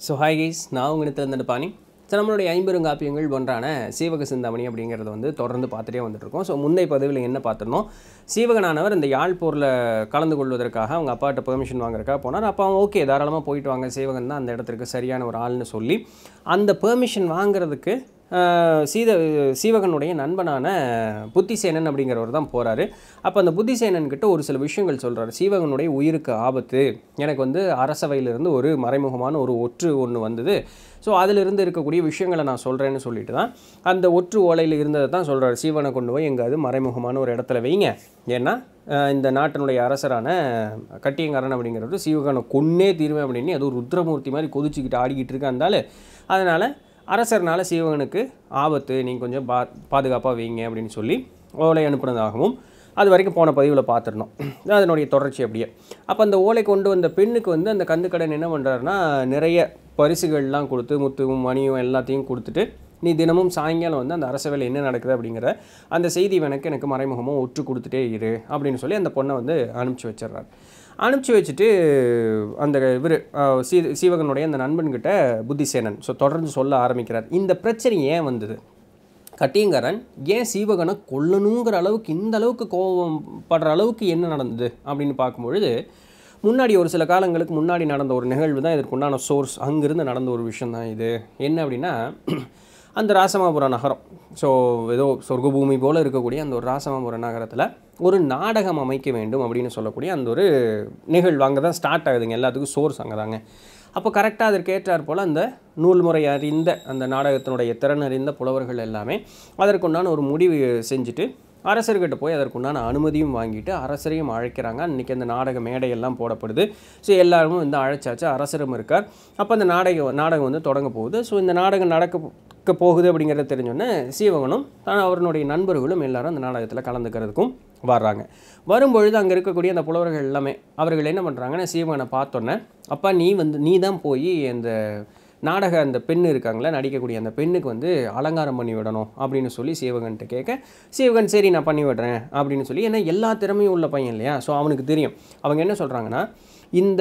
so hi guys நான் உங்கள் திறந்த பாணி ஸோ நம்மளுடைய ஐம்பெருங்காப்பியங்கள் ஒன்றான சீவக சிந்தாமணி அப்படிங்கிறத வந்து தொடர்ந்து பார்த்துட்டே வந்துட்டுருக்கோம் ஸோ முந்தைய பதிவில் என்ன பார்த்துருந்தோம் சீவகனானவர் இந்த யாழ் போரில் கலந்து கொள்வதற்காக அவங்க அப்பாட்ட பெர்மிஷன் வாங்குறதுக்காக போனார் அப்போ அவங்க ஓகே தாராளமாக போயிட்டு வாங்க சீவகன் தான் அந்த இடத்துக்கு சரியான ஒரு ஆள்னு சொல்லி அந்த பெர்மிஷன் வாங்குறதுக்கு ஆஹ், சீத சீவகனுடைய நண்பனான புத்திசேனன் அப்படிங்கிறவர் தான் போகிறாரு அப்போ அந்த புத்திசேனன் கிட்ட ஒரு சில விஷயங்கள் சொல்கிறாரு சீவகனுடைய உயிருக்கு ஆபத்து எனக்கு வந்து அரசவையிலிருந்து ஒரு மறைமுகமான ஒரு ஒற்று ஒன்று வந்தது ஸோ அதிலிருந்து இருக்கக்கூடிய விஷயங்களை நான் சொல்கிறேன்னு சொல்லிட்டு தான் அந்த ஒற்று ஓலையில் இருந்ததை தான் சொல்கிறாரு சீவனை கொண்டு போய் எங்காவது மறைமுகமான ஒரு இடத்துல வைங்க ஏன்னா ஆஹ், இந்த நாட்டினுடைய அரசரான கட்டியங்காரன் அப்படிங்கிறது சீவகனை கொன்னே தீருவேன் அப்படின்னு அது ஒரு ருத்ரமூர்த்தி மாதிரி கொதிச்சுக்கிட்டு ஆடிக்கிட்டு இருக்கா இருந்தாலும் அதனால் அரசர்னால சீவகனுக்கு ஆபத்து நீங்கள் கொஞ்சம் பா பாதுகாப்பாக வைங்க அப்படின்னு சொல்லி ஓலை அனுப்புனதாகவும் அது வரைக்கும் போன பதிவில் பார்த்துருந்தோம் அதனுடைய தொடர்ச்சி அப்படியே அப்போ அந்த ஓலை கொண்டு வந்த பெண்ணுக்கு வந்து அந்த கந்துக்கடன் என்ன பண்ணுறாருன்னா நிறைய பரிசுகள்லாம் கொடுத்து முத்துவும் மணியும் எல்லாத்தையும் கொடுத்துட்டு நீ தினமும் சாயங்காலம் வந்து அந்த அரசவையில் என்ன நடக்குது அப்படிங்கிற அந்த செய்தி எனக்கு எனக்கு மறைமுகமாக ஒற்று கொடுத்துட்டே இரு அப்படின்னு சொல்லி அந்த பொண்ணை வந்து அனுப்பிச்சி வச்சிடுறாரு அனுப்பிச்சி வச்சுட்டு அந்த இவர் சீ சீவகனுடைய அந்த நண்பன்கிட்ட புத்திசேனன் ஸோ தொடர்ந்து சொல்ல ஆரம்பிக்கிறார் இந்த பிரச்சனை ஏன் வந்தது கட்டியங்காரன் ஏன் சீவகனை கொல்லணுங்கிற அளவுக்கு இந்த அளவுக்கு கோபம் படுற அளவுக்கு என்ன நடந்தது அப்படின்னு பார்க்கும்பொழுது முன்னாடி ஒரு சில காலங்களுக்கு முன்னாடி நடந்த ஒரு நிகழ்வு தான் இதற்குண்டான சோர்ஸ் அங்கிருந்து நடந்த ஒரு விஷயம் தான் இது என்ன அப்படின்னா அந்த ராசமாபுரம் நகரம் ஸோ ஏதோ சொர்க்கபூமி போல் இருக்கக்கூடிய அந்த ஒரு ராசமாபுரம் நகரத்தில் ஒரு நாடகம் அமைக்க வேண்டும் அப்படின்னு சொல்லக்கூடிய அந்த ஒரு நிகழ்வு அங்கே தான் ஸ்டார்ட் ஆகுதுங்க எல்லாத்துக்கும் சோர்ஸ் அங்கே தாங்க அப்போ கரெக்டாக அதற்கேற்றாற் போல் அந்த நூல்முறை அறிந்த அந்த நாடகத்தினுடைய திறன் அறிந்த புலவர்கள் எல்லாமே அதற்குண்டான ஒரு முடிவு செஞ்சுட்டு அரசர்கிட்ட போய் அதற்குண்டான அனுமதியும் வாங்கிட்டு அரசரையும் அழைக்கிறாங்க அன்றைக்கி அந்த நாடக மேடையெல்லாம் போடப்படுது ஸோ எல்லாரும் வந்து அழைச்சாச்சு அரசரும் இருக்கார் அப்போ அந்த நாடகம் நாடகம் வந்து தொடங்க போகுது ஸோ இந்த நாடகம் நடக்க போகுது அப்படிங்கிறத தெரிஞ்சோன்னே சீவகனும் தான் அவருடைய நண்பர்களும் எல்லாரும் அந்த நாடகத்தில் கலந்துக்கிறதுக்கும் வர்றாங்க வரும்பொழுது அங்கே இருக்கக்கூடிய அந்த புலவர்கள் எல்லாமே அவர்கள் என்ன பண்ணுறாங்கன்னா சீவகனை பார்த்தோன்னே அப்பா நீ வந்து நீ தான் போய் அந்த நாடக அந்த பெண் இருக்காங்களே நடிக்கக்கூடிய அந்த பெண்ணுக்கு வந்து அலங்காரம் பண்ணி விடணும் அப்படின்னு சொல்லி சீவகன்ட்டு கேட்க சீவகன் சரி நான் பண்ணி விடுறேன் அப்படின்னு சொல்லி ஏன்னா எல்லா திறமையும் உள்ள பையன் இல்லையா ஸோ அவனுக்கு தெரியும் அவங்க என்ன சொல்கிறாங்கன்னா இந்த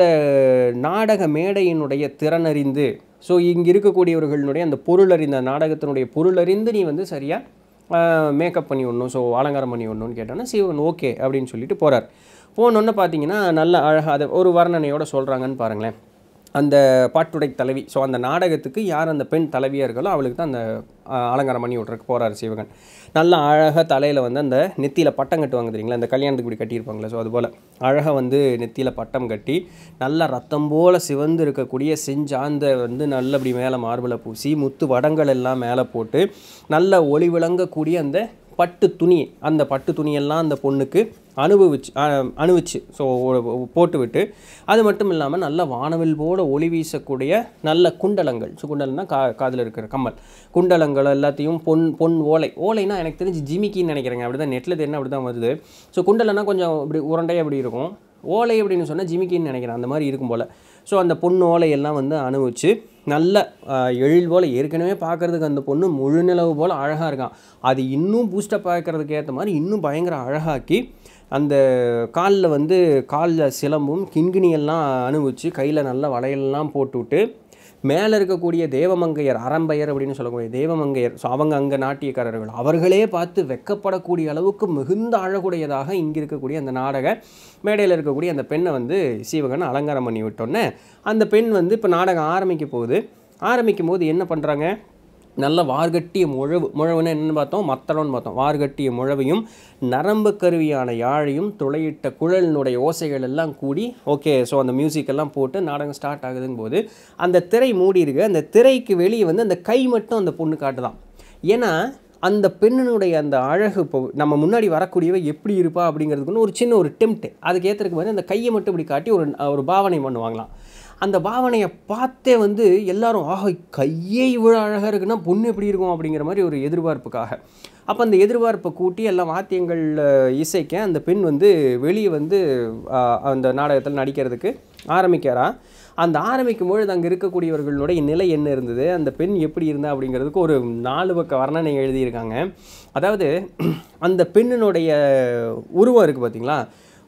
நாடக மேடையினுடைய திறனறிந்து ஸோ இங்கே இருக்கக்கூடியவர்களுடைய அந்த பொருள் அறிந்த நாடகத்தினுடைய பொருள் அறிந்து நீ வந்து சரியாக மேக்கப் பண்ணி விடணும் ஸோ அலங்காரம் பண்ணி விடணும்னு கேட்டோன்னா சிவன் ஓகே அப்படின்னு சொல்லிட்டு போகிறார் போனோன்னு பார்த்தீங்கன்னா நல்ல அழகாக அதை ஒரு வர்ணனையோட சொல்கிறாங்கன்னு பாருங்களேன் அந்த பாட்டுடை தலைவி ஸோ அந்த நாடகத்துக்கு யார் அந்த பெண் தலைவியாக இருக்காளோ அவளுக்கு தான் அந்த அஹ், அலங்காரம் பண்ணி விட்றதுக்கு போகிறார் சிவகன் நல்லா அழகாக தலையில் வந்து அந்த நெத்தியில் பட்டம் கட்டுவாங்க தெரியுங்களா அந்த கல்யாணத்துக்கு இப்படி கட்டியிருப்பாங்களே ஸோ அதுபோல் அழகாக வந்து நெத்தியில் பட்டம் கட்டி நல்லா ரத்தம் போல் சிவந்து இருக்கக்கூடிய செஞ்சாந்த வந்து நல்ல இப்படி மேலே மார்பிளை பூசி முத்து வடங்கள் எல்லாம் மேலே போட்டு நல்ல ஒளி விளங்கக்கூடிய அந்த பட்டு துணி அந்த பட்டு துணியெல்லாம் அந்த பொண்ணுக்கு அனுபவிச்சு அஹ், அணிவிச்சு ஸோ போட்டு விட்டு அது மட்டும் இல்லாமல் நல்ல வானவில் போல ஒளி வீசக்கூடிய நல்ல குண்டலங்கள் ஸோ குண்டலம்னா கா காதில் இருக்கிற கம்மல் குண்டலங்கள் எல்லாத்தையும் பொன் பொன் ஓலை ஓலைனா எனக்கு தெரிஞ்சு ஜிமிக்கின்னு நினைக்கிறேங்க அப்படி தான் நெட்டில் என்ன அப்படி தான் வருது ஸோ குண்டலம்னா கொஞ்சம் இப்படி உருண்டையாக அப்படி இருக்கும் ஓலை அப்படின்னு சொன்னால் ஜிமிக்கின்னு நினைக்கிறேன் அந்த மாதிரி இருக்கும் போல் ஸோ அந்த பொண்ணு ஓலையெல்லாம் வந்து அனுபவிச்சு நல்ல ஆஹ், எழில் போல் ஏற்கனவே பார்க்குறதுக்கு அந்த பொண்ணு முழு நிலவு போல் அழகாக இருக்கான் அது இன்னும் பூஸ்டப் ஆக்கிறதுக்கு ஏற்ற மாதிரி இன்னும் பயங்கர அழகாக்கி அந்த காலில் வந்து காலில் சிலம்பும் கிண்கிணியெல்லாம் அனுபவிச்சு கையில் நல்ல வளையல்லாம் போட்டுவிட்டு மேலே இருக்கக்கூடிய தேவமங்கையர் அரம்பையர் அப்படின்னு சொல்லக்கூடிய தேவமங்கையர் ஸோ அவங்க அங்கே நாட்டியக்காரர்கள் அவர்களே பார்த்து வெக்கப்படக்கூடிய அளவுக்கு மிகுந்த அழகுடையதாக இங்கே இருக்கக்கூடிய அந்த நாடக மேடையில் இருக்கக்கூடிய அந்த பெண்ணை வந்து சீவகன் அலங்காரம் பண்ணி விட்டோன்னே அந்த பெண் வந்து இப்போ நாடகம் ஆரம்பிக்க போகுது ஆரம்பிக்கும் போது என்ன பண்ணுறாங்க நல்ல வார்கட்டிய முழவு முழவுன்னு என்னென்னு பார்த்தோம் மத்தளம்னு பார்த்தோம் வார்கட்டிய முழவையும் நரம்பு கருவியான யாழையும் துளையிட்ட குழலினுடைய ஓசைகள் எல்லாம் கூடி ஓகே ஸோ அந்த மியூசிக் எல்லாம் போட்டு நாடகம் ஸ்டார்ட் ஆகுதுங்க போது அந்த திரை மூடி இருக்கு அந்த திரைக்கு வெளியே வந்து அந்த கை மட்டும் அந்த பொண்ணு காட்டுதான் ஏன்னா அந்த பெண்ணினுடைய அந்த அழகு இப்போ நம்ம முன்னாடி வரக்கூடியவ எப்படி இருப்பா அப்படிங்கிறதுக்குன்னு ஒரு சின்ன ஒரு டெம்ட் அதுக்கு ஏற்றுறதுக்கு வந்து அந்த கையை மட்டும் இப்படி காட்டி ஒரு ஒரு பாவனை பண்ணுவாங்களாம் அந்த பாவனையை பார்த்தே வந்து எல்லாரும் ஆஹா கையே இவ்வளோ அழகாக இருக்குன்னா பொண்ணு எப்படி இருக்கும் அப்படிங்கிற மாதிரி ஒரு எதிர்பார்ப்புக்காக அப்போ அந்த எதிர்பார்ப்பை கூட்டி எல்லாம் வாத்தியங்கள் அஹ், இசைக்க அந்த பெண் வந்து வெளியே வந்து ஆஹ், அந்த நாடகத்தில் நடிக்கிறதுக்கு ஆரம்பிக்கிறா அந்த ஆரம்பிக்கும் பொழுது அங்கே இருக்கக்கூடியவர்களுடைய நிலை என்ன இருந்தது அந்த பெண் எப்படி இருந்தா அப்படிங்கிறதுக்கு ஒரு நாலு பக்க வர்ணனை எழுதியிருக்காங்க அதாவது அந்த பெண்ணினுடைய உருவம் இருக்குது பார்த்தீங்களா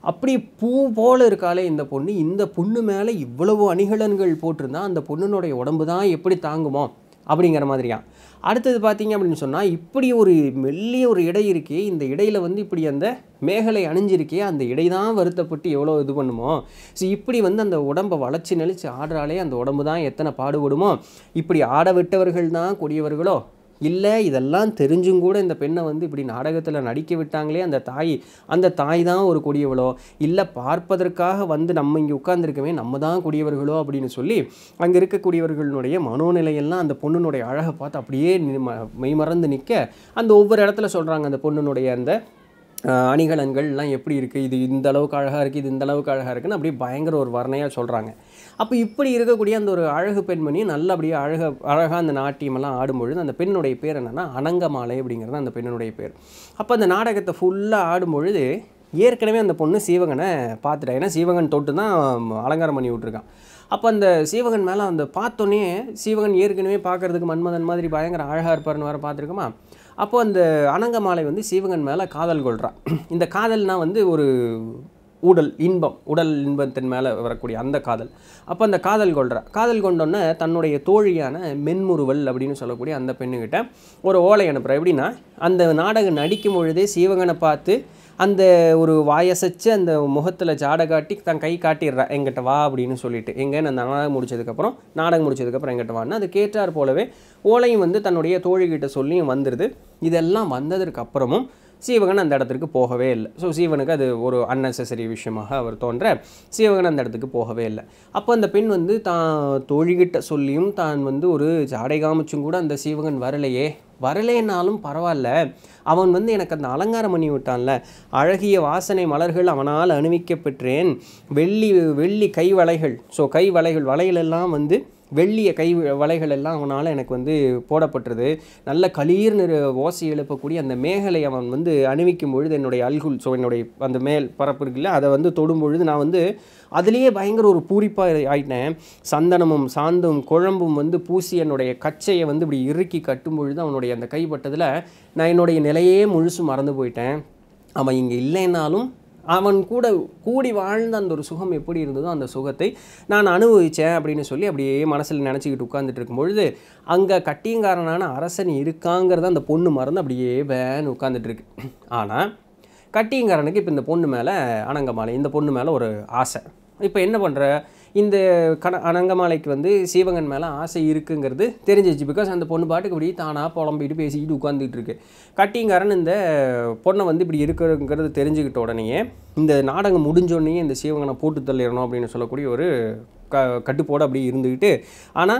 அப்படி பூ போல இருக்காளே இந்த பொண்ணு இந்த பொண்ணு மேலே இவ்வளவு அணிகலன்கள் போட்டிருந்தா அந்த பொண்ணுனுடைய உடம்பு தான் எப்படி தாங்குமோ அப்படிங்கிற மாதிரியா அடுத்தது பார்த்தீங்க அப்படின்னு சொன்னால் இப்படி ஒரு மெல்லிய ஒரு இடை இருக்கே இந்த இடையில வந்து இப்படி அந்த மேகலை அணிஞ்சிருக்கே அந்த இடை தான் வருத்தப்பட்டு எவ்வளோ இது பண்ணுமோ ஸோ இப்படி வந்து அந்த உடம்பை வளைச்சி நெளிச்சு ஆடுறாலே அந்த உடம்பு தான் எத்தனை பாடுபடுமோ இப்படி ஆட விட்டவர்கள் தான் கொடியவர்களோ இல்லை இதெல்லாம் தெரிஞ்சும் கூட இந்த பெண்ணை வந்து இப்படி நாடகத்தில் நடிக்க விட்டாங்களே அந்த தாய் அந்த தாய் தான் ஒரு கொடியவளோ இல்லை பார்ப்பதற்காக வந்து நம்ம இங்கே உட்கார்ந்துருக்கவே நம்ம தான் கொடியவர்களோ அப்படின்னு சொல்லி அங்கே இருக்கக்கூடியவர்களுடைய மனோநிலையெல்லாம் அந்த பொண்ணுனுடைய அழகை பார்த்து அப்படியே நி- ம- மெய்மறந்து நிற்க அந்த ஒவ்வொரு இடத்துல சொல்கிறாங்க அந்த பொண்ணுனுடைய அந்த ஆஹ் அணிகலன்கள்லாம் எப்படி இருக்குது இது இந்த அளவுக்கு அழகாக இருக்குது இது இந்த அளவுக்கு அழகாக இருக்குன்னு அப்படியே பயங்கர ஒரு வர்ணையாக சொல்கிறாங்க அப்போ இப்படி இருக்கக்கூடிய அந்த ஒரு அழகு பெண்மணி நல்லபடியே அழக அழகாக அந்த நாட்டியமெல்லாம் ஆடும்பொழுது அந்த பெண்ணுடைய பேர் என்னென்னா அனங்கமாலை அப்படிங்கிறது அந்த பெண்ணுடைய பேர் அப்போ அந்த நாடகத்தை ஃபுல்லாக ஆடும்பொழுது ஏற்கனவே அந்த பொண்ணு சீவகனை பார்த்துட்டா ஏன்னா சீவகன் தொட்டு தான் அலங்காரம் பண்ணி விட்ருக்கான் அப்போ அந்த சீவகன் மேலே அந்த பார்த்தோன்னே சீவகன் ஏற்கனவே பார்க்கறதுக்கு மன்மதன் மாதிரி பயங்கர அழகாக இருப்பார்னு வேறு பார்த்துருக்கோமா அப்போ அந்த அனங்கமாலை வந்து சீவகன் மேலே காதல் கொள்றான் இந்த காதல்னா வந்து ஒரு உடல் இன்பம் உடல் இன்பத்தின் மேலே வரக்கூடிய அந்த காதல் அப்போ அந்த காதல் கொள்றா காதல் கொண்டோன்னே தன்னுடைய தோழியான மென்முறுவல் அப்படின்னு சொல்லக்கூடிய அந்த பெண்ணுக்கிட்ட ஒரு ஓலை அனுப்புகிறா எப்படின்னா அந்த நாடகம் நடிக்கும் பொழுதே சீவகனை பார்த்து அந்த ஒரு வாயசைச்சு அந்த முகத்தில் ஜாடை காட்டி தன் கை காட்டிடுறா எங்கிட்ட வா அப்படின்னு சொல்லிட்டு எங்கன்னு அந்த நாடகம் முடிச்சதுக்கப்புறம் நாடகம் முடிச்சதுக்கப்புறம் எங்கிட்ட வான்னு அது கேட்டார் போலவே ஓலையும் வந்து தன்னுடைய தோழிகிட்ட சொல்லியும் வந்துடுது இதெல்லாம் வந்ததற்கு அப்புறமும் சீவகன் அந்த இடத்துக்கு போகவே இல்லை ஸோ சீவனுக்கு அது ஒரு அன்னெசரி விஷயமாக அவர் தோன்ற சீவகன் அந்த இடத்துக்கு போகவே இல்லை அப்போ அந்த பெண் வந்து தான் தோழிகிட்ட சொல்லியும் தான் வந்து ஒரு ஜாடை காமிச்சும் கூட அந்த சீவகன் வரலையே வரலேனாலும் பரவாயில்ல அவன் வந்து எனக்கு அந்த அலங்காரம் பண்ணி விட்டான்ல அழகிய வாசனை மலர்கள் அவனால் அணிவிக்கப் பெற்றேன் வெள்ளி வெள்ளி கை வளைகள் ஸோ கை வளைகள் வளையலெல்லாம் வந்து வெள்ளிய கை வளைகள் எல்லாம் அவனால் எனக்கு வந்து போடப்பட்டது நல்ல களீர் நிற ஓசை எழுப்பக்கூடிய அந்த மேகலை அவன் வந்து அணிவிக்கும் பொழுது என்னுடைய அல்குல் ஸோ என்னுடைய அந்த மேல் பரப்பு இருக்குல்ல அதை வந்து தொடும் பொழுது நான் வந்து அதுலேயே பயங்கர ஒரு பூரிப்பாக ஆயிட்டேன் சந்தனமும் சாந்தும் குழம்பும் வந்து பூசி என்னுடைய கச்சையை வந்து இப்படி இறுக்கி கட்டும் பொழுது அவனுடைய அந்த கைப்பட்டதில் நான் என்னுடைய நிலையே முழுசு மறந்து போயிட்டேன் அவன் இங்கே இல்லைன்னாலும் அவன் கூட கூடி வாழ்ந்த அந்த ஒரு சுகம் எப்படி இருந்ததோ அந்த சுகத்தை நான் அனுபவித்தேன் அப்படின்னு சொல்லி அப்படியே மனசில் நினச்சிக்கிட்டு உட்கார்ந்துட்டு இருக்கும் பொழுது அங்கே கட்டியங்காரனான அரசன் இருக்காங்கிறத அந்த பொண்ணு மறந்து அப்படியே வேன்னு உட்கார்ந்துட்டு இருக்கு ஆனால் கட்டியங்காரனுக்கு இப்போ இந்த பொண்ணு மேலே அனங்கமாலை இந்த பொண்ணு மேலே ஒரு ஆசை இப்போ என்ன பண்ணுற இந்த கண அனங்கமாலைக்கு வந்து சீவகன் மேலே ஆசை இருக்குங்கிறது தெரிஞ்சிச்சு பிகாஸ் அந்த பொண்ணு பாட்டுக்கு இப்படி தானாக புலம்பிட்டு பேசிக்கிட்டு உட்காந்துட்டு இருக்கு கட்டிங்காரன் இந்த பொண்ணை வந்து இப்படி இருக்குங்கிறது தெரிஞ்சுக்கிட்ட உடனேயே இந்த நாடகம் முடிஞ்சோடனே இந்த சீவகனை போட்டு தள்ளிடணும் அப்படின்னு சொல்லக்கூடிய ஒரு க கட்டுப்போடு அப்படி இருந்துக்கிட்டு ஆனால்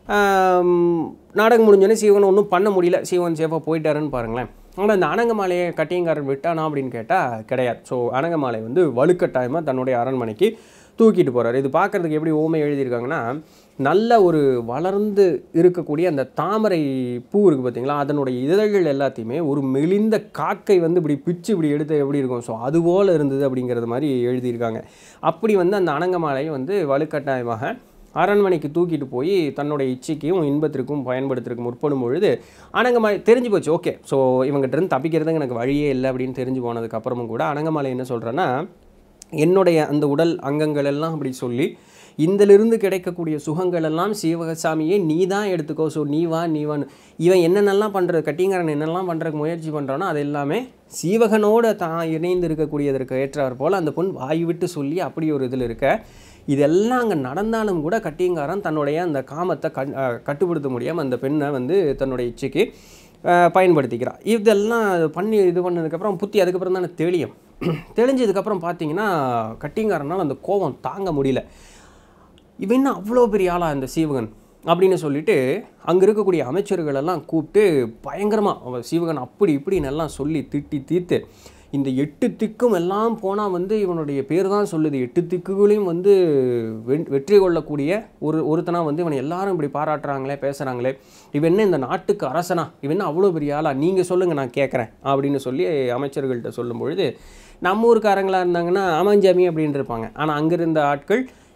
ஆம், நாடகம் முடிஞ்சோடனே சீவன் ஒன்றும் பண்ண முடியல சீவன் சேஃபாக போயிட்டாருன்னு பாருங்களேன் ஆனால் இந்த அனங்கமாலையை கட்டியங்காரன் விட்டானா அப்படின்னு கேட்டால் கிடையாது ஸோ அனங்கமாலை வந்து வலுக்கட்டாயமாக தன்னுடைய அரண்மனைக்கு தூக்கிட்டு போகிறார் இது பார்க்குறதுக்கு எப்படி ஓமை எழுதியிருக்காங்கன்னா நல்ல ஒரு வளர்ந்து இருக்கக்கூடிய அந்த தாமரை பூ இருக்குது பார்த்தீங்களா அதனுடைய இதழ்கள் எல்லாத்தையுமே ஒரு மெலிந்த காக்கை வந்து இப்படி பிச்சு இப்படி எடுத்து எப்படி இருக்கும் ஸோ அதுபோல் இருந்தது அப்படிங்கிறது மாதிரி எழுதியிருக்காங்க அப்படி வந்து அந்த அனங்கமாலை வந்து வலுக்கட்டாயமாக அரண்மனைக்கு தூக்கிட்டு போய் தன்னுடைய இச்சைக்கும் இன்பத்திற்கும் பயன்படுத்துறதுக்கு முற்படும் பொழுது அனங்கமாலை தெரிஞ்சு போச்சு ஓகே ஸோ இவங்ககிட்ட இருந்து தப்பிக்கிறதுக்கு எனக்கு வழியே இல்லை அப்படின்னு தெரிஞ்சு போனதுக்கு அப்புறமும் கூட அனங்கமாலை என்ன சொல்கிறேன்னா என்னுடைய அந்த உடல் அங்கங்கள் எல்லாம் அப்படி சொல்லி இதிலிருந்து கிடைக்கக்கூடிய சுகங்கள் எல்லாம் சிவகசாமியே நீ தான் எடுத்துக்கோ ஸோ நீ வா நீ வான்னு இவன் என்னென்னலாம் பண்ணுறது கட்டிங்காரன் என்னெல்லாம் பண்ணுறதுக்கு முயற்சி பண்ணுறானோ அது எல்லாமே சீவகனோட தான் இணைந்து இருக்கக்கூடியதற்கு ஏற்றார் போல் அந்த பொண் வாய் விட்டு சொல்லி அப்படி ஒரு இதில் இருக்க இதெல்லாம் அங்கே நடந்தாலும் கூட கட்டியங்காரன் தன்னுடைய அந்த காமத்தை கண் அஹ் கட்டுப்படுத்த முடியாமல் அந்த பெண்ணை வந்து தன்னுடைய இச்சைக்கு அஹ் பயன்படுத்திக்கிறான் இதெல்லாம் பண்ணி இது பண்ணதுக்கப்புறம் புத்தி அதுக்கப்புறம் தானே தெளியும் தெளிஞ்சதுக்கப்புறம் பார்த்தீங்கன்னா கட்டிங்காரனால் அந்த கோபம் தாங்க முடியல இவன் என்ன அவ்வளோ பெரிய ஆளா இந்த சீவகன் அப்படின்னு சொல்லிட்டு அங்கே இருக்கக்கூடிய அமைச்சர்கள் எல்லாம் கூப்பிட்டு பயங்கரமாக அவன் சீவகன் அப்படி இப்படின்னு எல்லாம் சொல்லி திட்டி தீர்த்து இந்த எட்டு திக்கும் எல்லாம் போனால் வந்து இவனுடைய பேர் தான் சொல்லுது எட்டு திக்குகளையும் வந்து வென் வெற்றி கொள்ளக்கூடிய ஒரு ஒருத்தனா வந்து இவனை எல்லாரும் இப்படி பாராட்டுறாங்களே பேசுகிறாங்களே இவன் என்ன இந்த நாட்டுக்கு அரசனா இவன் என்ன அவ்வளோ பெரிய ஆளா நீங்கள் சொல்லுங்கள் நான் கேட்குறேன் அப்படின்னு சொல்லி அமைச்சர்கள்ட்ட சொல்லும் பொழுது நம்ம ஊருக்காரங்களாக இருந்தாங்கன்னா ஆமாஞ்சாமி அப்படின்னு இருப்பாங்க ஆனால் அங்கே இருந்த ஆட்கள்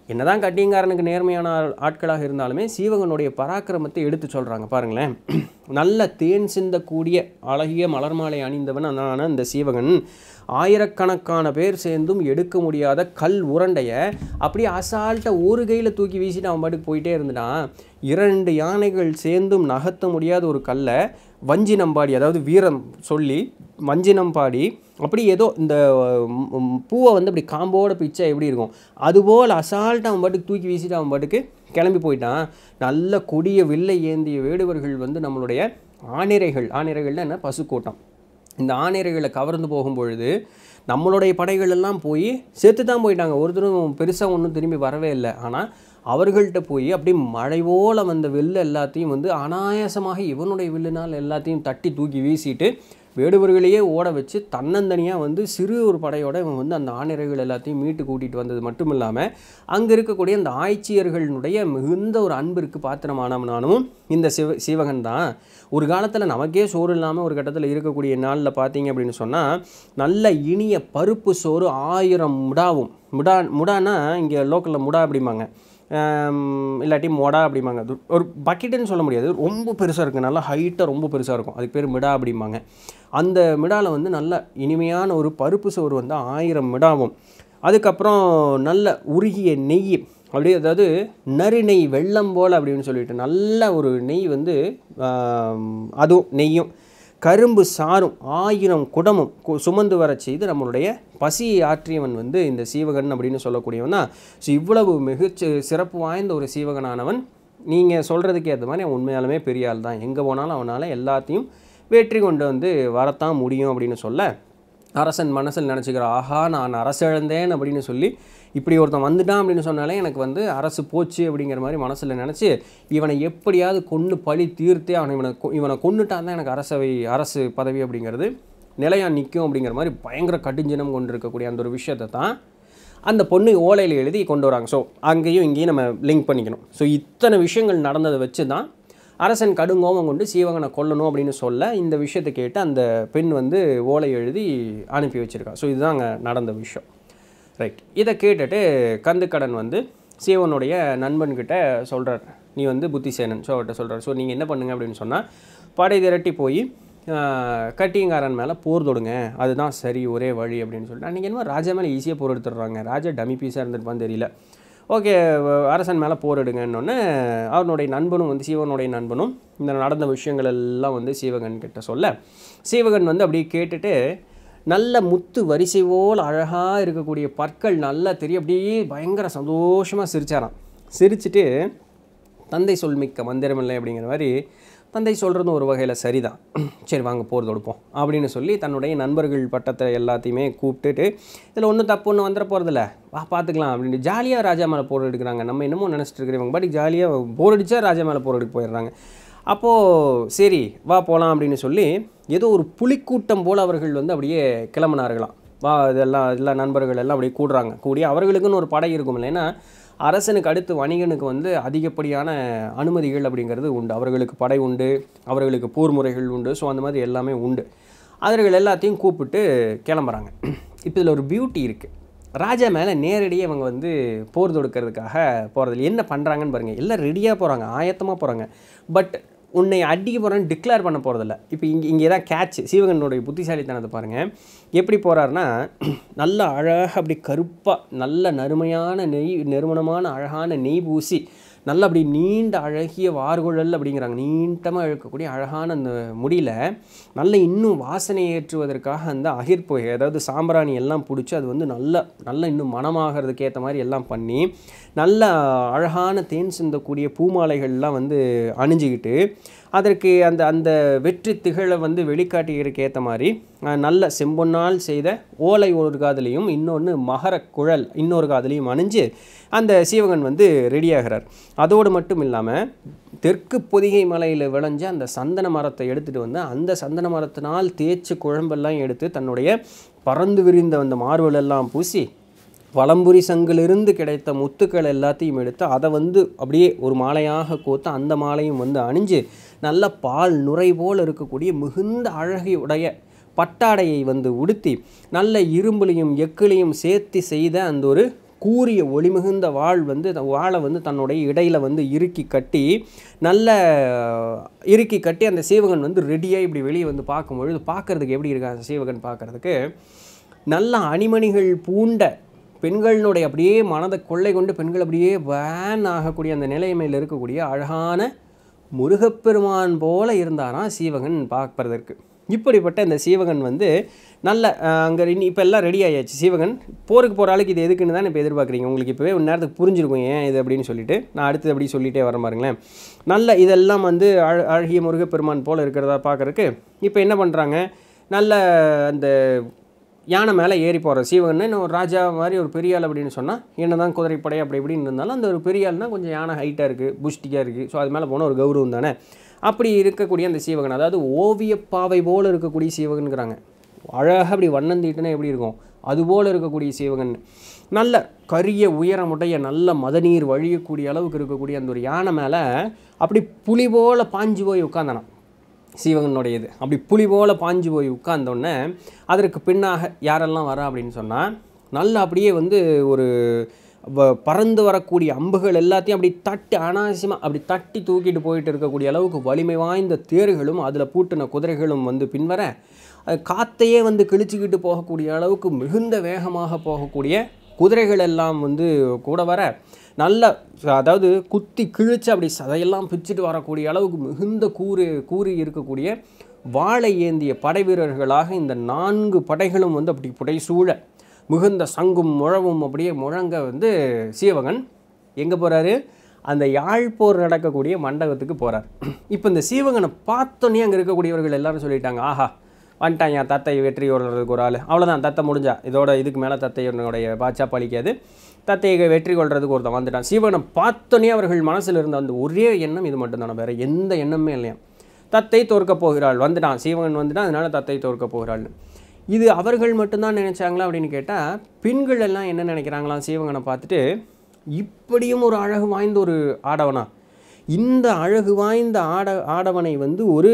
என்னதான் கட்டியங்காரனுக்கு நேர்மையான ஆள்- ஆட்களாக இருந்தாலுமே சீவகனுடைய பராக்கிரமத்தை எடுத்து சொல்கிறாங்க பாருங்களேன் நல்ல தேன் சிந்தக்கூடிய அழகிய மலர் மாலை அணிந்தவன் ஆன இந்த சீவகன் ஆயிரக்கணக்கான பேர் சேர்ந்தும் எடுக்க முடியாத கல் உருண்டையை அப்படியே அசால்ட்டாக ஒரு கையில் தூக்கி வீசிட்டு அவன் பாட்டுக்கு போயிட்டே இருந்துட்டான் இரண்டு யானைகள் சேர்ந்தும் நகர்த்த முடியாத ஒரு கல்லை வஞ்சினம் பாடி அதாவது வீரம் சொல்லி வஞ்சினம் பாடி அப்படி ஏதோ இந்த ம், ம், பூவை வந்து அப்படி காம்போட பிச்சை எப்படி இருக்கும் அதுபோல் அசால்ட்டாக அவன் பாட்டுக்கு தூக்கி வீசிட்டு அவன் பாட்டுக்கு கிளம்பி போயிட்டான் நல்ல கொடிய வில்லை ஏந்திய வேடுவர்கள் வந்து நம்மளுடைய ஆணிரைகள் ஆணிரைகள்னா என்ன பசுக்கூட்டம் இந்த ஆணிரைகளை கவர்ந்து போகும் பொழுது நம்மளுடைய படைகள் எல்லாம் போய் செத்து தான் போயிட்டாங்க ஒருத்தரும் பெருசாக ஒன்றும் திரும்பி வரவே இல்லை ஆனால் அவர்கள்ட்ட போய் அப்படியே மழை போல வந்த வில்லு எல்லாத்தையும் வந்து அனாயாசமாக இவனுடைய வில்லுனால் எல்லாத்தையும் தட்டி தூக்கி வீசிட்டு வேடுவர்களையே ஓட வச்சு தன்னந்தனியாக வந்து சிறு ஒரு படையோட இவன் வந்து அந்த ஆணிரைகள் எல்லாத்தையும் மீட்டு கூட்டிகிட்டு வந்தது மட்டும் இல்லாமல் அங்கே இருக்கக்கூடிய அந்த ஆய்ச்சியர்களுடைய மிகுந்த ஒரு அன்பிற்கு பாத்திரமானவனானும் இந்த சிவ சிவகன் தான் ஒரு காலத்தில் நமக்கே சோறு இல்லாமல் ஒரு கட்டத்தில் இருக்கக்கூடிய நாளில் பார்த்தீங்க அப்படின்னு சொன்னால் நல்ல இனிய பருப்பு சோறு ஆயிரம் முடாவும் முடா முடானா இங்கே லோக்கலில் முடா அப்படிம்பாங்க ஆம், இல்லாட்டி மொடா அப்படிம்பாங்க அது ஒரு பக்கெட்டுன்னு சொல்ல முடியாது ரொம்ப பெருசாக இருக்குது நல்லா ஹைட்டாக ரொம்ப பெருசாக இருக்கும் அதுக்கு பேர் மிடா அப்படிம்பாங்க அந்த மிடாவில் வந்து நல்ல இனிமையான ஒரு பருப்பு சோறு வந்து ஆயிரம் மிடாவும் அதுக்கப்புறம் நல்ல உருகிய நெய் அப்படியே அதாவது நறு நெய் வெள்ளம் போல் அப்படின்னு சொல்லிட்டு நல்ல ஒரு நெய் வந்து ஆம், அதுவும் நெய்யும் கரும்பு சாரும் ஆயிரம் குடமும் கு- சுமந்து வரச் செய்து நம்மளுடைய பசியை ஆற்றியவன் வந்து இந்த சீவகன் அப்படின்னு சொல்லக்கூடியவன் தான் ஸோ இவ்வளவு மிகச் சிறப்பு வாய்ந்த ஒரு சீவகனானவன் நீங்கள் சொல்கிறதுக்கு ஏற்ற மாதிரி அவன் உண்மையாலுமே பெரிய ஆள் தான் எங்கே போனாலும் அவனால் எல்லாத்தையும் வெற்றி கொண்டு வந்து வரத்தான் முடியும் அப்படின்னு சொல்ல அரசன் மனசில் நினச்சிக்கிற ஆஹா நான் அரசிழந்தேன் அப்படின்னு சொல்லி இப்படி ஒருத்தன் வந்துட்டான் அப்படின்னு சொன்னாலே எனக்கு வந்து அரசு போச்சு அப்படிங்கிற மாதிரி மனசில் நினச்சி இவனை எப்படியாவது கொன்று பழி தீர்த்தே அவனை இவனை கொ- இவனை கொண்டுட்டான் தான் எனக்கு அரசவை அரசு பதவி அப்படிங்கிறது நிலையா நிற்கும் அப்படிங்கிற மாதிரி பயங்கர கடுஞ்சினம் கொண்டு இருக்கக்கூடிய அந்த ஒரு விஷயத்தை தான் அந்த பொண்ணு ஓலையில் எழுதி கொண்டு வராங்க ஸோ அங்கேயும் இங்கேயும் நம்ம லிங்க் பண்ணிக்கணும் ஸோ இத்தனை விஷயங்கள் நடந்ததை வச்சு தான் அரசன் கடுங்கோபம் கொண்டு சீவகனை கொல்லணும் அப்படின்னு சொல்ல இந்த விஷயத்தை கேட்டு அந்த பெண் வந்து ஓலை எழுதி அனுப்பி வச்சிருக்கா ஸோ இதுதான் அங்கே நடந்த விஷயம் ரைட் இதை கேட்டுட்டு கந்துக்கடன் வந்து சீவனுடைய நண்பன்கிட்ட சொல்கிறார் நீ வந்து புத்திசேனன் ஸோ அவர்கிட்ட சொல்கிறார் ஸோ நீங்கள் என்ன பண்ணுங்க அப்படின்னு சொன்னால் படை திரட்டி போய் ஆஹ், கட்டியங்காரன் மேலே போர் தொடுங்க அதுதான் சரி ஒரே வழி அப்படின்னு சொல்லிட்டு அன்றைக்கி என்ன ராஜா மேலே ஈஸியாக போர் எடுத்துடுறாங்க ராஜா டமி பீஸாக இருந்திருப்பான்னு தெரியல ஓகே அரசன் மேலே போர் எடுங்கன்னொன்னே அவனுடைய நண்பனும் வந்து சீவனுடைய நண்பனும் இந்த நடந்த விஷயங்கள் எல்லாம் வந்து சீவகன் கிட்ட சொல்ல சீவகன் வந்து அப்படியே கேட்டுட்டு நல்ல முத்து வரிசை போல் அழகாக இருக்கக்கூடிய பற்கள் நல்லா தெரியும் அப்படியே பயங்கர சந்தோஷமாக சிரிச்சாராம் சிரிச்சிட்டு தந்தை சொல் மிக்க மந்திரமில்லை அப்படிங்கிற மாதிரி தந்தை சொல்கிறதும் ஒரு வகையில் சரிதான் சரி வாங்க போர் தொடுப்போம் அப்படின்னு சொல்லி தன்னுடைய நண்பர்கள் பட்டத்தை எல்லாத்தையுமே கூப்பிட்டுட்டு இதில் ஒன்றும் தப்பு ஒன்றும் வந்துட போகிறதில்ல வா பார்த்துக்கலாம் அப்படின்ட்டு ஜாலியாக ராஜா மேலே போர் எடுக்கிறாங்க நம்ம என்னமோ நினச்சிட்டு இருக்கிறவங்க பாட்டி ஜாலியாக போர் அடித்தா ராஜா மேலே போர் எடுக்க போயிடுறாங்க அப்போது சரி வா போகலாம் அப்படின்னு சொல்லி ஏதோ ஒரு புலிக்கூட்டம் போல் அவர்கள் வந்து அப்படியே கிளம்பினார்களாம் வா இதெல்லாம் எல்லா நண்பர்கள் எல்லாம் அப்படியே கூடுறாங்க கூடி அவர்களுக்குன்னு ஒரு படை இருக்கும் இல்லைன்னா அரசனுக்கு அடுத்து வணிகனுக்கு வந்து அதிகப்படியான அனுமதிகள் அப்படிங்கிறது உண்டு அவர்களுக்கு படை உண்டு அவர்களுக்கு போர் முறைகள் உண்டு ஸோ அந்த மாதிரி எல்லாமே உண்டு அவர்கள் எல்லாத்தையும் கூப்பிட்டு கிளம்புறாங்க இப்போ இதில் ஒரு பியூட்டி இருக்குது ராஜா மேலே நேரடியாக இவங்க வந்து போர் தொடுக்கிறதுக்காக போகிறதில்ல என்ன பண்ணுறாங்கன்னு பாருங்கள் எல்லாம் ரெடியாக போகிறாங்க ஆயத்தமாக போகிறாங்க பட் உன்னை அடிக்க போகிறேன்னு டிக்ளேர் பண்ண போகிறதில்ல இப்போ இங்கே இங்கே தான் கேட்ச் சீவகனுடைய புத்திசாலித்தனத்தை பாருங்கள் எப்படி போகிறாருன்னா நல்ல அழகாக அப்படி கருப்பாக நல்ல நறுமையான நெய் நறுமணமான அழகான நெய் பூசி நல்ல அப்படி நீண்ட அழகிய வார்குழல் அப்படிங்கிறாங்க நீண்டமாக இழுக்கக்கூடிய அழகான அந்த முடியில் நல்ல இன்னும் வாசனை ஏற்றுவதற்காக அந்த அகிர்புகை அதாவது சாம்பிராணி எல்லாம் பிடிச்சி அது வந்து நல்ல நல்ல இன்னும் மனமாகிறதுக்கு ஏற்ற மாதிரி எல்லாம் பண்ணி நல்ல அழகான தேன் சிந்தக்கூடிய பூமாலைகள்லாம் வந்து அணிஞ்சிக்கிட்டு அதற்கு அந்த அந்த வெற்றி திகழை வந்து வெளிக்காட்டிக்கிறதுக்கு ஏற்ற மாதிரி அஹ், நல்ல செம்பொன்னால் செய்த ஓலை ஒரு காதலையும் இன்னொன்று மகர குழல் இன்னொரு காதலையும் அணிஞ்சு அந்த சீவகன் வந்து ரெடியாகிறார் அதோடு மட்டும் இல்லாமல் தெற்கு பொதிகை மலையில் விளைஞ்ச அந்த சந்தன மரத்தை எடுத்துகிட்டு வந்து அந்த சந்தன மரத்தினால் தேய்ச்சி குழம்பெல்லாம் எடுத்து தன்னுடைய பறந்து விரிந்த அந்த மார்பலெல்லாம் பூசி வலம்புரி சங்கிலிருந்து கிடைத்த முத்துக்கள் எல்லாத்தையும் எடுத்து அதை வந்து அப்படியே ஒரு மாலையாக கோத்து அந்த மாலையும் வந்து அணிஞ்சு நல்ல பால் நுரை போல் இருக்கக்கூடிய மிகுந்த அழகையுடைய பட்டாடையை வந்து உடுத்தி நல்ல இரும்புலையும் எக்கிலையும் சேர்த்து செய்த அந்த ஒரு கூரிய ஒளிமிகுந்த வாள் வந்து அந்த வாளை வந்து தன்னுடைய இடையில வந்து இறுக்கி கட்டி நல்ல இறுக்கி கட்டி அந்த சீவகன் வந்து ரெடியாக இப்படி வெளியே வந்து பார்க்கும்பொழுது பார்க்கறதுக்கு எப்படி இருக்கா அந்த சீவகன் பார்க்கறதுக்கு நல்ல அணிமணிகள் பூண்ட பெண்களினுடைய அப்படியே மனதை கொள்ளை கொண்டு பெண்கள் அப்படியே வேன் ஆகக்கூடிய அந்த நிலைமையில் இருக்கக்கூடிய அழகான முருகப்பெருமான் போல இருந்தானா சீவகன் பார்ப்பதற்கு இப்படிப்பட்ட இந்த சீவகன் வந்து நல்ல அங்கே இப்போ எல்லாம் ரெடி ஆயாச்சு சீவகன் போருக்கு போகிற ஆளுக்கு இது எதுக்குன்னு தான் இப்போ எதிர்பார்க்குறீங்க உங்களுக்கு இப்போவே ஒரு நேரத்துக்கு புரிஞ்சிருக்கும் ஏன் இது அப்படின்னு சொல்லிட்டு நான் அடுத்தது அப்படி சொல்லிட்டே வரேன் பாருங்களேன் நல்ல இதெல்லாம் வந்து அழ அழகிய முருகப்பெருமான் போல இருக்கிறதா பார்க்கறதுக்கு இப்போ என்ன பண்ணுறாங்க நல்ல அந்த யானை மேலே ஏறி போகிற சீவகன்னு இன்னும் ஒரு ராஜா மாதிரி ஒரு பெரிய ஆள் அப்படின்னு சொன்னால் என்ன தான் குதிரைப்படை அப்படி இப்படின்னு இருந்தாலும் அந்த ஒரு பெரிய ஆள்னா கொஞ்சம் யானை ஹைட்டாக இருக்குது புஷ்டிக்காக இருக்குது ஸோ அது மேலே போனால் ஒரு கௌரவம் தானே அப்படி இருக்கக்கூடிய அந்த சீவகன் அதாவது ஓவியப்பாவை போல் இருக்கக்கூடிய சீவகனுங்கிறாங்க அழகாக அப்படி வண்ணம் தீட்டுனா எப்படி இருக்கும் அதுபோல் இருக்கக்கூடிய சீவகன் நல்ல கரிய உயரமுடைய நல்ல மதநீர் வழியக்கூடிய அளவுக்கு இருக்கக்கூடிய அந்த ஒரு யானை மேலே அப்படி புலி போல் பாஞ்சு போய் உட்காந்தானாம் சீவகனுடையது அப்படி புலி போல் பாஞ்சு போய் உட்கார்ந்தோடனே அதற்கு பின்னாக யாரெல்லாம் வரா அப்படின்னு சொன்னால் நல்லா அப்படியே வந்து ஒரு வ- பறந்து வரக்கூடிய அம்புகள் எல்லாத்தையும் அப்படி தட்டி அனாவசியமாக அப்படி தட்டி தூக்கிட்டு போயிட்டு இருக்கக்கூடிய அளவுக்கு வலிமை வாய்ந்த தேர்களும் அதில் பூட்டின குதிரைகளும் வந்து பின்வர அது காத்தையே வந்து கிழிச்சிக்கிட்டு போகக்கூடிய அளவுக்கு மிகுந்த வேகமாக போகக்கூடிய குதிரைகள் எல்லாம் வந்து கூட வர நல்ல அதாவது குத்தி கிழிச்சு அப்படி சதையெல்லாம் பிச்சுட்டு வரக்கூடிய அளவுக்கு மிகுந்த கூறு கூறி இருக்கக்கூடிய வாளை ஏந்திய படை வீரர்களாக இந்த நான்கு படைகளும் வந்து அப்படி புடைசூழ மிகுந்த சங்கும் முழவும் அப்படியே முழங்க வந்து சீவகன் எங்கே போகிறாரு அந்த யாழ்ப்போர் நடக்கக்கூடிய மண்டபத்துக்கு போகிறார் இப்போ இந்த சீவகனை பார்த்தோன்னே அங்கே இருக்கக்கூடியவர்கள் எல்லாரும் சொல்லிட்டாங்க ஆஹா வந்துட்டான் என் தத்தை வெற்றி கொள்றதுக்கு ஒரு ஆள் அவ்வளோதான் தத்தை முடிஞ்சா இதோட இதுக்கு மேலே தத்தையனுடைய பாச்சா பழிக்காது தத்தையை வெற்றி கொள்றதுக்கு ஒருத்தன் வந்துட்டான் சீவனை பார்த்தோன்னே அவர்கள் மனசில் இருந்த அந்த ஒரே எண்ணம் இது மட்டும்தானே வேறு எந்த எண்ணமே இல்லையா தத்தை தோற்கப் போகிறாள் வந்துட்டான் சீவகன் வந்துட்டான் அதனால தத்தை தோற்கப் போகிறாள்னு இது அவர்கள் மட்டும்தான் நினைச்சாங்களா அப்படின்னு கேட்டால் பெண்கள் எல்லாம் என்ன நினைக்கிறாங்களாம் சீவகனை பார்த்துட்டு இப்படியும் ஒரு அழகு வாய்ந்த ஒரு ஆடவனா இந்த அழகு வாய்ந்த ஆட ஆடவனை வந்து ஒரு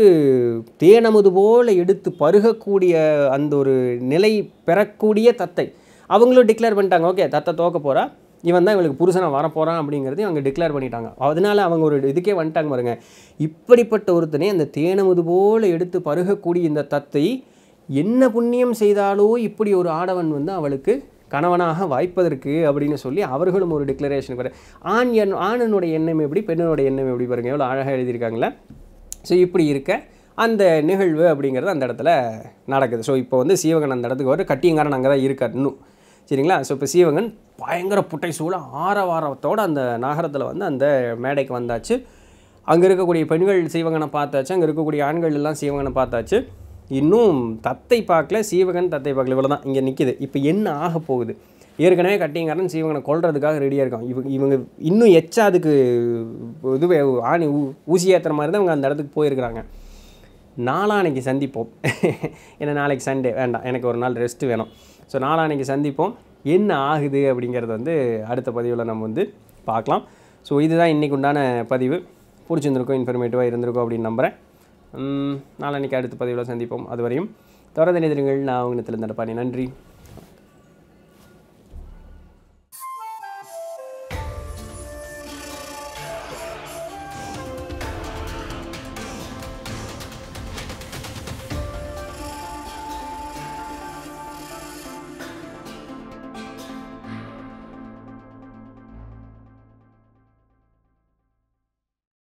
தேனமுது போல எடுத்து பருகக்கூடிய அந்த ஒரு நிலை பெறக்கூடிய தத்தை அவங்களும் டிக்ளேர் பண்ணிட்டாங்க ஓகே தத்தை தோக்க போகிறா இவன் தான் இவளுக்கு புருஷனாக வரப்போகிறான் அப்படிங்கிறதையும் அவங்க டிக்ளேர் பண்ணிட்டாங்க அதனால அவங்க ஒரு இதுக்கே வந்துட்டாங்க பாருங்க இப்படிப்பட்ட ஒருத்தனை அந்த தேனமுது போல எடுத்து பருகக்கூடிய இந்த தத்தை என்ன புண்ணியம் செய்தாலோ இப்படி ஒரு ஆடவன் வந்து அவளுக்கு கணவனாக வாய்ப்பதற்கு அப்படின்னு சொல்லி அவர்களும் ஒரு டிக்ளரேஷன் வர ஆண் எண் ஆணனுடைய எண்ணம் எப்படி பெண்ணினுடைய எண்ணம் எப்படி பாருங்க எவ்வளோ அழகாக எழுதியிருக்காங்களே ஸோ இப்படி இருக்க அந்த நிகழ்வு அப்படிங்கிறது அந்த இடத்துல நடக்குது ஸோ இப்போ வந்து சீவகன் அந்த இடத்துக்கு வர கட்டியங்காரன் அங்கே தான் இருக்கார் இன்னும் சரிங்களா ஸோ இப்போ சீவகன் பயங்கர புட்டை சூழ ஆரவாரத்தோடு அந்த நகரத்தில் வந்து அந்த மேடைக்கு வந்தாச்சு அங்கே இருக்கக்கூடிய பெண்கள் சீவகனை பார்த்தாச்சு அங்கே இருக்கக்கூடிய ஆண்கள் எல்லாம் சீவகனை பார்த்தாச்சு இன்னும் தத்தை பார்க்கல சீவகன் தத்தை பார்க்கல இவ்வளோ தான் இங்கே நிற்கிது இப்போ என்ன ஆக போகுது ஏற்கனவே கட்டிங்காரன் சீவகனை கொல்றதுக்காக ரெடியாக இருக்கான் இவங்க இவங்க இன்னும் எச்சா அதுக்கு இதுவே ஆணி ஊ- ஊசி ஏற்றுற மாதிரி தான் இவங்க அந்த இடத்துக்கு போயிருக்கிறாங்க நாளானைக்கு சந்திப்போம் ஏன்னா நாளைக்கு சண்டே வேண்டாம் எனக்கு ஒரு நாள் ரெஸ்ட் வேணும் ஸோ நாளானைக்கு சந்திப்போம் என்ன ஆகுது அப்படிங்கிறது வந்து அடுத்த பதிவில் நம்ம வந்து பார்க்கலாம் ஸோ இதுதான் இன்றைக்கு உண்டான பதிவு பிடிச்சிருந்திருக்கும் இன்ஃபர்மேட்டிவாக இருந்திருக்கும் அப்படின்னு நம்புகிறேன் உம், நாளான்னைக்கு அடுத்த பதிவில் சந்திப்போம் அதுவரையும் தொடர்ந்து நிதிருங்கள் நான் உங்கள் நடப்பானி நன்றி